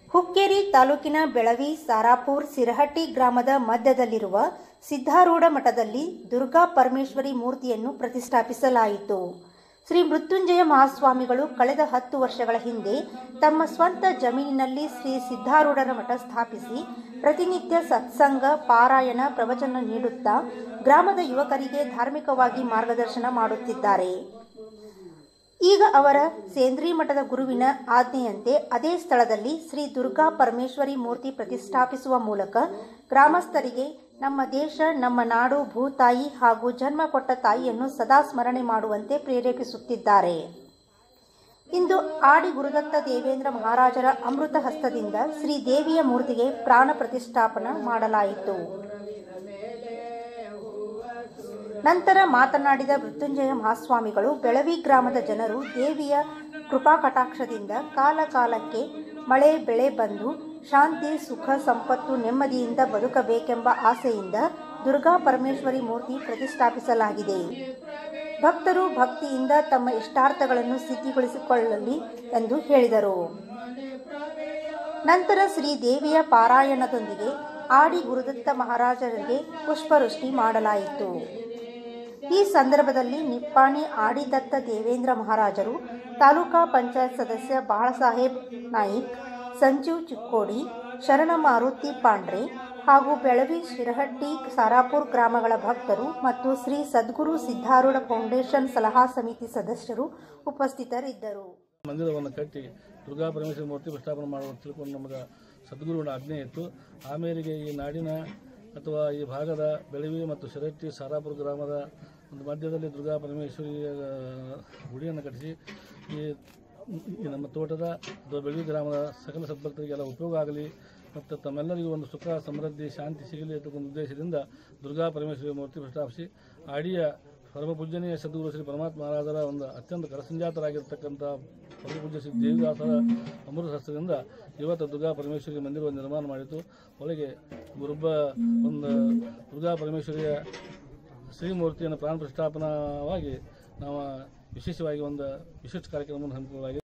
ಹುಕ್ಕೇರಿ ತಾಲೂಕಿನ ಬೆಳವಿ ಸಾರಾಪುರ್ ಸಿರಹಟ್ಟಿ ಗ್ರಾಮದ ಮಧ್ಯದಲ್ಲಿರುವ ಸಿದ್ಧಾರೂಢ ಮಠದಲ್ಲಿ ದುರ್ಗಾ ಪರಮೇಶ್ವರಿ ಮೂರ್ತಿಯನ್ನು ಪ್ರತಿಷ್ಠಾಪಿಸಲಾಯಿತು ಶ್ರೀ ಮೃತ್ಯುಂಜಯ ಮಹಾಸ್ವಾಮಿಗಳು ಕಳೆದ ಹತ್ತು ವರ್ಷಗಳ ಹಿಂದೆ ತಮ್ಮ ಸ್ವಂತ ಜಮೀನಿನಲ್ಲಿ ಶ್ರೀ ಸಿದ್ಧಾರೂಢರ ಮಠ ಸ್ಥಾಪಿಸಿ ಪ್ರತಿನಿತ್ಯ ಸತ್ಸಂಗ ಪಾರಾಯಣ ಪ್ರವಚನ ನೀಡುತ್ತಾ ಗ್ರಾಮದ ಯುವಕರಿಗೆ ಧಾರ್ಮಿಕವಾಗಿ ಮಾರ್ಗದರ್ಶನ ಮಾಡುತ್ತಿದ್ದಾರೆ ಈಗ ಅವರ ಸೇಂದ್ರಿ ಮಠದ ಗುರುವಿನ ಆಜ್ಞೆಯಂತೆ ಅದೇ ಸ್ಥಳದಲ್ಲಿ ಶ್ರೀ ದುರ್ಗಾ ಪರಮೇಶ್ವರಿ ಮೂರ್ತಿ ಪ್ರತಿಷ್ಠಾಪಿಸುವ ಮೂಲಕ ಗ್ರಾಮಸ್ಥರಿಗೆ ನಮ್ಮ ದೇಶ ನಮ್ಮ ನಾಡು ಭೂತಾಯಿ ಹಾಗೂ ಜನ್ಮ ಕೊಟ್ಟ ತಾಯಿಯನ್ನು ಸದಾ ಸ್ಮರಣೆ ಮಾಡುವಂತೆ ಪ್ರೇರೇಪಿಸುತ್ತಿದ್ದಾರೆ ಇಂದು ಆಡಿ ಗುರುದತ್ತ ದೇವೇಂದ್ರ ಮಹಾರಾಜರ ಅಮೃತ ಹಸ್ತದಿಂದ ಶ್ರೀ ದೇವಿಯ ಮೂರ್ತಿಗೆ ಪ್ರಾಣ ಪ್ರತಿಷ್ಠಾಪನ ಮಾಡಲಾಯಿತು ನಂತರ ಮಾತನಾಡಿದ ಮೃತ್ಯುಂಜಯ ಮಹಾಸ್ವಾಮಿಗಳು ಬೆಳವಿ ಗ್ರಾಮದ ಜನರು ದೇವಿಯ ಕೃಪಾ ಕಟಾಕ್ಷದಿಂದ ಕಾಲ ಕಾಲಕ್ಕೆ ಮಳೆ ಬೆಳೆ ಬಂದು ಶಾಂತಿ ಸುಖ ಸಂಪತ್ತು ನೆಮ್ಮದಿಯಿಂದ ಬದುಕಬೇಕೆಂಬ ಆಸೆಯಿಂದ ದುರ್ಗಾ ಪರಮೇಶ್ವರಿ ಮೂರ್ತಿ ಪ್ರತಿಷ್ಠಾಪಿಸಲಾಗಿದೆ ಭಕ್ತರು ಭಕ್ತಿಯಿಂದ ತಮ್ಮ ಇಷ್ಟಾರ್ಥಗಳನ್ನು ಸಿದ್ಧಿಗೊಳಿಸಿಕೊಳ್ಳಲಿ ಎಂದು ಹೇಳಿದರು ನಂತರ ಶ್ರೀ ದೇವಿಯ ಪಾರಾಯಣದೊಂದಿಗೆ ಆಡಿ ಗುರುದತ್ತ ಮಹಾರಾಜರಿಗೆ ಪುಷ್ಪವೃಷ್ಟಿ ಮಾಡಲಾಯಿತು ಈ ಸಂದರ್ಭದಲ್ಲಿ ನಿಪ್ಪಾಣಿ ಆಡಿದತ್ತ ದೇವೇಂದ್ರ ಮಹಾರಾಜರು ತಾಲೂಕಾ ಪಂಚಾಯತ್ ಸದಸ್ಯ ಬಾಳಸಾಹೇಬ್ ನಾಯಿಕ್ ಸಂಜೀವ್ ಚಿಕ್ಕೋಡಿ ಶರಣ ಮಾರುತಿ ಪಾಂಡ್ರೆ ಹಾಗೂ ಬೆಳವಿ ಶಿರಹಟ್ಟಿ ಸಾರಾಪುರ್ ಗ್ರಾಮಗಳ ಭಕ್ತರು ಮತ್ತು ಶ್ರೀ ಸದ್ಗುರು ಸಿದ್ಧಾರೂಢ ಫೌಂಡೇಶನ್ ಸಲಹಾ ಸಮಿತಿ ಸದಸ್ಯರು ಉಪಸ್ಥಿತರಿದ್ದರು ಮಂದಿರವನ್ನು ಕಟ್ಟಿ ದುರ್ಗಾ ಪರಮೇಶ್ವರಿ ಮೂರ್ತಿ ಪ್ರತಿಷ್ಠಾಪನೆ ಮಾಡುವ ತಿಳ್ಕೊಂಡು ನಮಗೆ ಸದ್ಗುರುವಿನ ಆಜ್ಞೆ ಇತ್ತು ಆಮೇಲೆಗೆ ಈ ನಾಡಿನ ಅಥವಾ ಈ ಭಾಗದ ಬೆಳವಿ ಮತ್ತು ಶಿರಟ್ಟಿ ಸಾರಾಪುರ ಗ್ರಾಮದ ಒಂದು ಮಧ್ಯದಲ್ಲಿ ದುರ್ಗಾ ಪರಮೇಶ್ವರಿಯ ಆ, ಗುಡಿಯನ್ನು ಕಟ್ಟಿಸಿ ಈ ಈ ನಮ್ಮ ತೋಟದ ಅಥವಾ ಬೆಳವಿ ಗ್ರಾಮದ ಸಕಲ ಸದ್ಭಕ್ತರಿಗೆಲ್ಲ ಉಪಯೋಗ ಆಗಲಿ ಮತ್ತು ತಮ್ಮೆಲ್ಲರಿಗೂ ಒಂದು ಸುಖ ಸಮೃದ್ಧಿ ಶಾಂತಿ ಸಿಗಲಿ ಅಂತ ಒಂದು ಉದ್ದೇಶದಿಂದ ದುರ್ಗಾ ಪರಮೇಶ್ವರಿ ಮೂರ್ತಿ ಪ್ರತಿಷ್ಠಾಪಿಸಿ ಆಡಿಯ ಪರಮಪೂಜನೀಯ ಸದ್ಗುರು ಶ್ರೀ ಪರಮಾತ್ಮ ಮಹಾರಾಜರ ಒಂದು ಅತ್ಯಂತ ಕರಸಂಜಾತರಾಗಿರ್ತಕ್ಕಂಥ ಪರಮಪೂಜ್ಯ ಶ್ರೀ ದೇವಿದಾಸರ ಅಮೃತ ಹಸ್ತದಿಂದ ಇವತ್ತು ದುರ್ಗಾ ಪರಮೇಶ್ವರಿ ಮಂದಿರವನ್ನು ನಿರ್ಮಾಣ ಮಾಡಿತು ಒಳಗೆ ಗುರುಬ್ಬ ಒಂದು ದುರ್ಗಾ ಪರಮೇಶ್ವರಿಯ ಶ್ರೀಮೂರ್ತಿಯನ್ನು ಪ್ರಾಣ ಪ್ರತಿಷ್ಠಾಪನವಾಗಿ ನಾವು ವಿಶೇಷವಾಗಿ ಒಂದು ವಿಶಿಷ್ಟ ಕಾರ್ಯಕ್ರಮವನ್ನು ಹಮ್ಮಿಕೊಳ್ಳಲಾಗಿದೆ